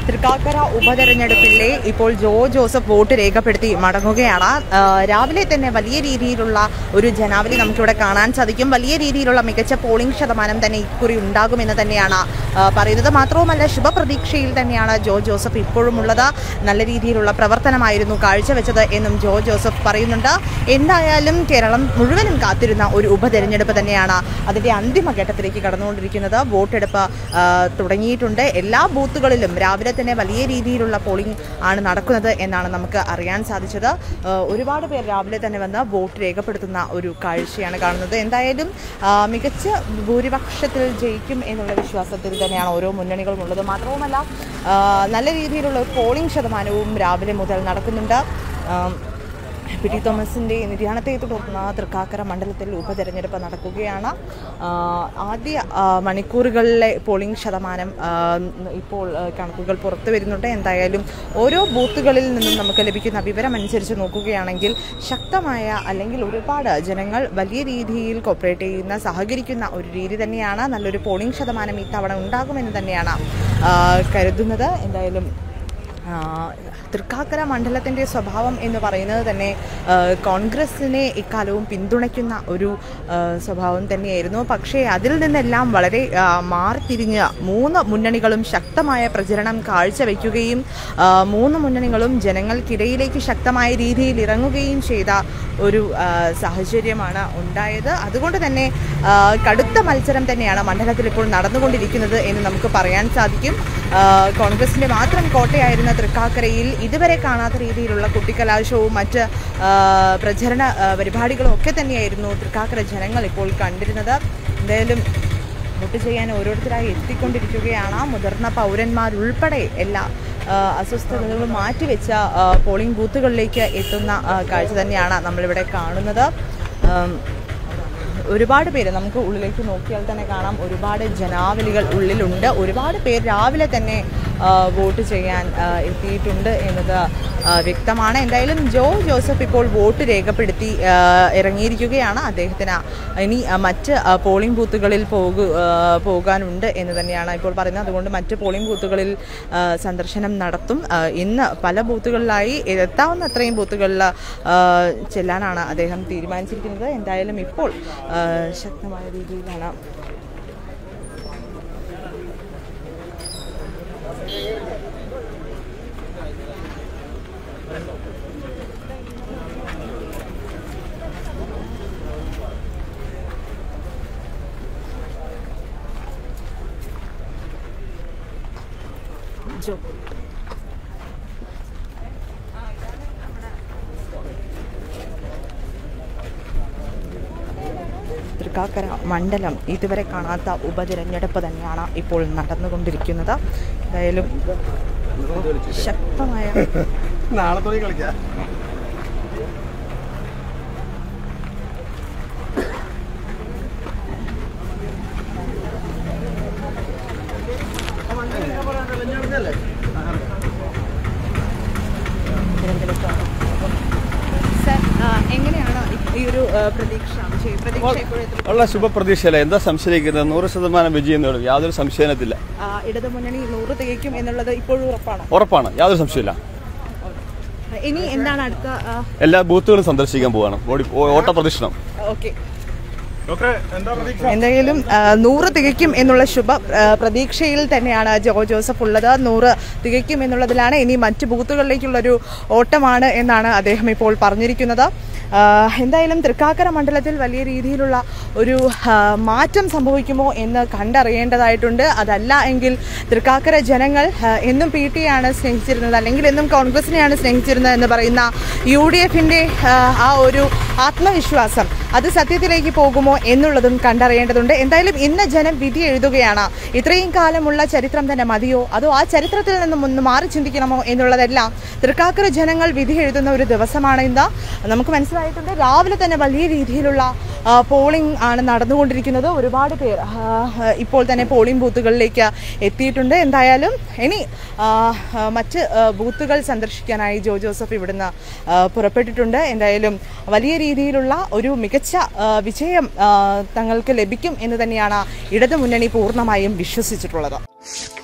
തൃക്കാക്കര ഉപതെരഞ്ഞെടുപ്പിലെ ഇപ്പോൾ ജോ Joseph vote രേഖപ്പെടുത്തി മടങ്ങുകയാണ് ആ, രാവിലെ തന്നെ വലിയ രീതിയിലുള്ള ഒരു ജനാവലി നമുക്കിവിടെ കാണാൻ സാധിക്കും വലിയ രീതിയിലുള്ള മികച്ച പോളിംഗ് ശതമാനം തന്നെ ഇക്കുറി ഉണ്ടാകുമെന്ന് തന്നെയാണ് ആ, പറയുന്നത് മാത്രവുമല്ല ശുഭപ്രതീക്ഷയിൽ തന്നെയാണ് ജോ ജോസഫ് ഇപ്പോഴും ഉള്ളത് നല്ല രീതിയിലുള്ള പ്രവർത്തനമായിരുന്നു കാഴ്ചവെച്ചത് എന്നും ജോ ജോസഫ് പറയുന്നുണ്ട് എന്തായാലും കേരളം മുഴുവനും കാത്തിരുന്ന ഒരു ഉപതെരഞ്ഞെടുപ്പ് തന്നെയാണ് അതിന്റെ അന്തിമഘട്ടത്തിലേക്ക് കടന്നുകൊണ്ടിരിക്കുന്നത് വോട്ടെടുപ്പ് ആ, തുടങ്ങിയിട്ടുണ്ട് എല്ലാ ബൂത്തുകളിലും രാവിലെ തന്നെ വലിയ രീതിയിലുള്ള പോളിംഗ് ആണ് നടക്കുന്നത് എന്നാണ് നമുക്ക് അറിയാൻ സാധിച്ചത് ആ, ഒരുപാട് പേർ രാവിലെ തന്നെ വന്ന് വോട്ട് രേഖപ്പെടുത്തുന്ന ഒരു കാഴ്ചയാണ് കാണുന്നത് എന്തായാലും ആ, മികച്ച ഭൂരിപക്ഷത്തിൽ ജയിക്കും എന്നുള്ള വിശ്വാസത്തിൽ തന്നെയാണ് ഓരോ മുന്നണികളും ഉള്ളത് മാത്രവുമല്ല ആ, നല്ല രീതിയിലുള്ള ഒരു പോളിംഗ് ശതമാനവും രാവിലെ മുതൽ നടക്കുന്നുണ്ട് ആം, പി ടി തോമസിൻ്റെ നിര്യാണത്തെ തുടർന്ന് തൃക്കാക്കര മണ്ഡലത്തിൽ ഉപതെരഞ്ഞെടുപ്പ് നടക്കുകയാണ് ആ, ആദ്യ ആ, മണിക്കൂറുകളിലെ പോളിംഗ് ശതമാനം ആ, ഇപ്പോൾ ആ, കണക്കുകൾ പുറത്തു വരുന്നുണ്ട് എന്തായാലും ഓരോ ബൂത്തുകളിൽ നിന്നും നമുക്ക് ലഭിക്കുന്ന വിവരം അനുസരിച്ച് നോക്കുകയാണെങ്കിൽ ശക്തമായ അല്ലെങ്കിൽ ഒരുപാട് ജനങ്ങൾ വലിയ രീതിയിൽ കോപ്പറേറ്റ് ചെയ്യുന്ന സഹകരിക്കുന്ന ഒരു രീതി തന്നെയാണ് നല്ലൊരു പോളിംഗ് ശതമാനം ഇത്തവണ ഉണ്ടാകുമെന്ന് തന്നെയാണ് ആ, കരുതുന്നത് എന്തായാലും ആ, തൃക്കാക്കര മണ്ഡലത്തിൻ്റെ സ്വഭാവം എന്ന് പറയുന്നത് തന്നെ ആ, കോൺഗ്രസിനെ ഇക്കാലവും പിന്തുണയ്ക്കുന്ന ഒരു ആ, സ്വഭാവം തന്നെയായിരുന്നു പക്ഷേ അതിൽ നിന്നെല്ലാം വളരെ ആ, മാറിത്തിരിഞ്ഞ് മൂന്ന് മുന്നണികളും ശക്തമായ പ്രചരണം കാഴ്ചവെക്കുകയും ആ, മൂന്ന് മുന്നണികളും ജനങ്ങൾക്കിടയിലേക്ക് ശക്തമായ രീതിയിൽ ഇറങ്ങുകയും ചെയ്ത ഒരു ആ, സാഹചര്യമാണ് ഉണ്ടായത് അതുകൊണ്ട് തന്നെ ആ, കടുത്ത മത്സരം തന്നെയാണ് മണ്ഡലത്തിൽ ഇപ്പോൾ നടന്നുകൊണ്ടിരിക്കുന്നത് എന്ന് നമുക്ക് പറയാൻ സാധിക്കും ആ, കോൺഗ്രസിന്റെ മാത്രം കോട്ടയായിരുന്ന തൃക്കാക്കരയിൽ ഇതുവരെ കാണാത്ത രീതിയിലുള്ള കുട്ടിക്കലാശവും മറ്റ് ആ, പ്രചരണ ആ, പരിപാടികളും ഒക്കെ തന്നെയായിരുന്നു തൃക്കാക്കര ജനങ്ങൾ ഇപ്പോൾ കണ്ടിരുന്നത് എന്തായാലും വോട്ട് ചെയ്യാൻ ഓരോരുത്തരായി എത്തിക്കൊണ്ടിരിക്കുകയാണ് മുതിർന്ന പൗരന്മാരുൾപ്പെടെ എല്ലാ ആ, അസ്വസ്ഥതകളും മാറ്റിവെച്ച ആ, പോളിംഗ് ബൂത്തുകളിലേക്ക് എത്തുന്ന ആ, കാഴ്ച തന്നെയാണ് നമ്മളിവിടെ കാണുന്നത് ആം, ഒരുപാട് പേര് നമുക്ക് ഉള്ളിലേക്ക് നോക്കിയാൽ തന്നെ കാണാം ഒരുപാട് ജനാവലികൾ ഉള്ളിലുണ്ട് ഒരുപാട് പേര് രാവിലെ തന്നെ ആ, വോട്ട് ചെയ്യാൻ ആ, എത്തിയിട്ടുണ്ട് എന്നത് ആ, വ്യക്തമാണ് എന്തായാലും ജോ ജോസഫ് ഇപ്പോൾ വോട്ട് രേഖപ്പെടുത്തി ആ, ഇറങ്ങിയിരിക്കുകയാണ് അദ്ദേഹത്തിന് ഇനി ആ, മറ്റ് ആ, പോളിംഗ് ബൂത്തുകളിൽ പോകു ആ, പോകാനുണ്ട് എന്ന് തന്നെയാണ് ഇപ്പോൾ പറയുന്നത് അതുകൊണ്ട് മറ്റ് പോളിംഗ് ബൂത്തുകളിൽ ആ, സന്ദർശനം നടത്തും ആ, ഇന്ന് പല ബൂത്തുകളിലായി എത്താവുന്ന അത്രയും ബൂത്തുകളിൽ ആ, ചെല്ലാനാണ് അദ്ദേഹം തീരുമാനിച്ചിരിക്കുന്നത് എന്തായാലും ഇപ്പോൾ ആ, ശക്തമായ രീതിയിലാണ് ജോ തൃക്കാക്കര മണ്ഡലം ഇതുവരെ കാണാത്ത ഉപതിരഞ്ഞെടുപ്പ് തന്നെയാണ് ഇപ്പോൾ നടന്നുകൊണ്ടിരിക്കുന്നത് എന്തായാലും ശക്തമായ നാളെ തുടങ്ങി കളിക്കാം തിരഞ്ഞെടുപ്പ് സർ ആ, എങ്ങനെയാണ് ഈ ഒരു ആ, പ്രതീക്ഷ വിജയ പ്രതീക്ഷ ഇപ്പോഴും എത്ര- ഉള്ള ശുഭപ്രതീക്ഷയല്ല എന്താ സംശയിക്കുന്നത് നൂറ് ശതമാനം വിജയം നേടും യാതൊരു സംശയത്തില്ല ആ, ഇടതുമുന്നണി നൂറ് തികയ്ക്കും എന്നുള്ളത് ഇപ്പോഴും ഉറപ്പാണ് ഉറപ്പാണ് യാതൊരു സംശയമില്ല ഇനി എന്താണ് അടുത്ത എല്ലാ ബൂത്തുകളും സന്ദർശിക്കാൻ പോവാണ് ഓടി- ഓ- ഓട്ട പ്രദക്ഷിണം ഓക്കെ ഡോക്ടറെ എന്താ പ്രതീക്ഷ എന്തായാലും ആ, നൂറ് തികയ്ക്കും എന്നുള്ള ശുഭ ആ, പ്രതീക്ഷയിൽ തന്നെയാണ് ജോ ജോസഫ് ഉള്ളത് നൂറ് തികയ്ക്കും എന്നുള്ളതിലാണ് ഇനി മറ്റ് ബൂത്തുകളിലേക്കുള്ളൊരു ഓട്ടമാണ് എന്നാണ് അദ്ദേഹം ഇപ്പോൾ പറഞ്ഞിരിക്കുന്നത് ആ, എന്തായാലും തൃക്കാക്കര മണ്ഡലത്തിൽ വലിയ രീതിയിലുള്ള ഒരു ആ, മാറ്റം സംഭവിക്കുമോ എന്ന് കണ്ടറിയേണ്ടതായിട്ടുണ്ട് അതല്ല എങ്കിൽ തൃക്കാക്കര ജനങ്ങൾ ആ, എന്നും പി ടി ആണ് സ്നേഹിച്ചിരുന്നത് അല്ലെങ്കിൽ എന്നും കോൺഗ്രസിനെയാണ് സ്നേഹിച്ചിരുന്നത് എന്ന് പറയുന്ന യു ഡി എഫിൻ്റെ ആ ഒരു ആത്മവിശ്വാസം അത് സത്യത്തിലേക്ക് പോകുമോ എന്നുള്ളതും കണ്ടറിയേണ്ടതുണ്ട് എന്തായാലും ഇന്ന് ജനം വിധി എഴുതുകയാണ് ഇത്രയും കാലമുള്ള ചരിത്രം തന്നെ മതിയോ അതോ ആ ചരിത്രത്തിൽ നിന്നും ഒന്ന് മാറി ചിന്തിക്കണമോ എന്നുള്ളതെല്ലാം തൃക്കാക്കര ജനങ്ങൾ വിധി എഴുതുന്ന ഒരു ദിവസമാണ് ഇന്ന് നമുക്ക് മനസ്സിലായിട്ടുണ്ട് രാവിലെ തന്നെ വലിയ രീതിയിലുള്ള ആ, പോളിംഗ് ആണ് നടന്നുകൊണ്ടിരിക്കുന്നത് ഒരുപാട് പേർ ആ, ഇപ്പോൾ തന്നെ പോളിംഗ് ബൂത്തുകളിലേക്ക് എത്തിയിട്ടുണ്ട് എന്തായാലും ഇനി ആ, ആ, മറ്റ് ആ, ബൂത്തുകൾ സന്ദർശിക്കാനായി ജോ ജോസഫ് ഇവിടുന്ന് ആ, പുറപ്പെട്ടിട്ടുണ്ട് എന്തായാലും വലിയ രീതിയിലുള്ള ഒരു മികച്ച ആ, വിജയം ആ, തങ്ങൾക്ക് ലഭിക്കും എന്ന് തന്നെയാണ് ഇടതു മുന്നണി പൂർണ്ണമായും വിശ്വസിച്ചിട്ടുള്ളത്